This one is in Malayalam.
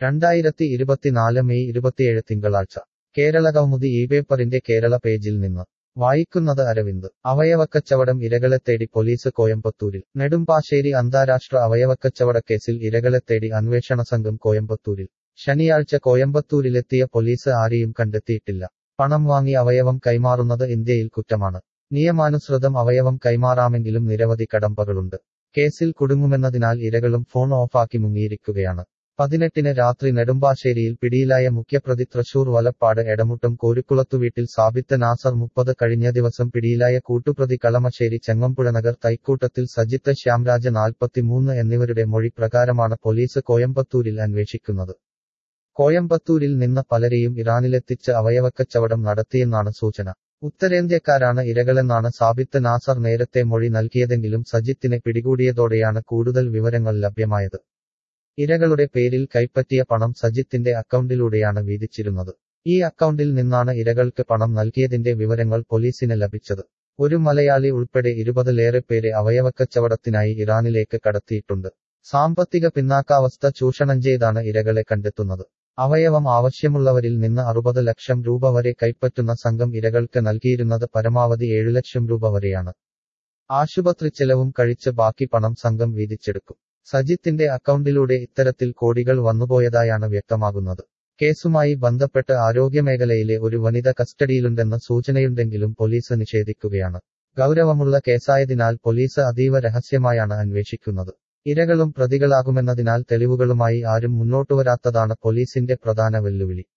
രണ്ടായിരത്തി ഇരുപത്തിനാല് മെയ് ഇരുപത്തിയേഴ് തിങ്കളാഴ്ച കേരള കൗമുദി ഈ പേപ്പറിന്റെ കേരള പേജിൽ നിന്ന് വായിക്കുന്നത് അരവിന്ദ് അവയവക്കച്ചവടം ഇരകളെ തേടി പോലീസ് കോയമ്പത്തൂരിൽ നെടുമ്പാശ്ശേരി അന്താരാഷ്ട്ര അവയവക്കച്ചവടക്കേസിൽ ഇരകളെ തേടി അന്വേഷണ സംഘം കോയമ്പത്തൂരിൽ ശനിയാഴ്ച കോയമ്പത്തൂരിലെത്തിയ പോലീസ് ആരെയും കണ്ടെത്തിയിട്ടില്ല പണം വാങ്ങി അവയവം കൈമാറുന്നത് ഇന്ത്യയിൽ കുറ്റമാണ് നിയമാനുസൃതം അവയവം കൈമാറാമെങ്കിലും നിരവധി കടമ്പകളുണ്ട് കേസിൽ കുടുങ്ങുമെന്നതിനാൽ ഇരകളും ഫോൺ ഓഫാക്കി മുങ്ങിയിരിക്കുകയാണ് പതിനെട്ടിന് രാത്രി നെടുമ്പാശ്ശേരിയിൽ പിടിയിലായ മുഖ്യപ്രതി തൃശൂർ വലപ്പാട് എടമുട്ടം കോരിക്കുളത്തു വീട്ടിൽ സാബിത്ത് നാസർ മുപ്പത് കഴിഞ്ഞ ദിവസം പിടിയിലായ കൂട്ടുപ്രതി കളമശ്ശേരി ചെങ്ങമ്പുഴനഗർ തൈക്കൂട്ടത്തിൽ സജിത്ത് ശ്യാംരാജ് നാൽപ്പത്തിമൂന്ന് എന്നിവരുടെ മൊഴി പ്രകാരമാണ് പോലീസ് കോയമ്പത്തൂരിൽ അന്വേഷിക്കുന്നത് കോയമ്പത്തൂരിൽ നിന്ന് പലരെയും ഇറാനിലെത്തിച്ച് അവയവക്കച്ചവടം നടത്തിയെന്നാണ് സൂചന ഉത്തരേന്ത്യക്കാരാണ് ഇരകളെന്നാണ് സാബിത്ത് നാസർ നേരത്തെ മൊഴി നൽകിയതെങ്കിലും സജിത്തിനെ പിടികൂടിയതോടെയാണ് കൂടുതൽ വിവരങ്ങൾ ലഭ്യമായത് ഇരകളുടെ പേരിൽ കൈപ്പറ്റിയ പണം സജിത്തിന്റെ അക്കൗണ്ടിലൂടെയാണ് വീതിച്ചിരുന്നത് ഈ അക്കൗണ്ടിൽ നിന്നാണ് ഇരകൾക്ക് പണം നൽകിയതിന്റെ വിവരങ്ങൾ പോലീസിന് ലഭിച്ചത് ഒരു മലയാളി ഉൾപ്പെടെ ഇരുപതിലേറെ പേരെ അവയവക്കച്ചവടത്തിനായി ഇറാനിലേക്ക് കടത്തിയിട്ടുണ്ട് സാമ്പത്തിക പിന്നാക്കാവസ്ഥ ചൂഷണം ചെയ്താണ് ഇരകളെ കണ്ടെത്തുന്നത് അവയവം ആവശ്യമുള്ളവരിൽ നിന്ന് അറുപത് ലക്ഷം രൂപ വരെ കൈപ്പറ്റുന്ന സംഘം ഇരകൾക്ക് നൽകിയിരുന്നത് പരമാവധി ഏഴു ലക്ഷം രൂപ വരെയാണ് ആശുപത്രി ചെലവും കഴിച്ച് ബാക്കി പണം സംഘം വീതിച്ചെടുക്കും സജിത്തിന്റെ അക്കൗണ്ടിലൂടെ ഇത്തരത്തിൽ കോടികൾ വന്നുപോയതായാണ് വ്യക്തമാകുന്നത് കേസുമായി ബന്ധപ്പെട്ട് ആരോഗ്യമേഖലയിലെ ഒരു വനിത കസ്റ്റഡിയിലുണ്ടെന്ന സൂചനയുണ്ടെങ്കിലും പോലീസ് നിഷേധിക്കുകയാണ് ഗൗരവമുള്ള കേസായതിനാൽ പോലീസ് അതീവ രഹസ്യമായാണ് അന്വേഷിക്കുന്നത് ഇരകളും പ്രതികളാകുമെന്നതിനാൽ തെളിവുകളുമായി ആരും മുന്നോട്ടുവരാത്തതാണ് പോലീസിന്റെ പ്രധാന വെല്ലുവിളി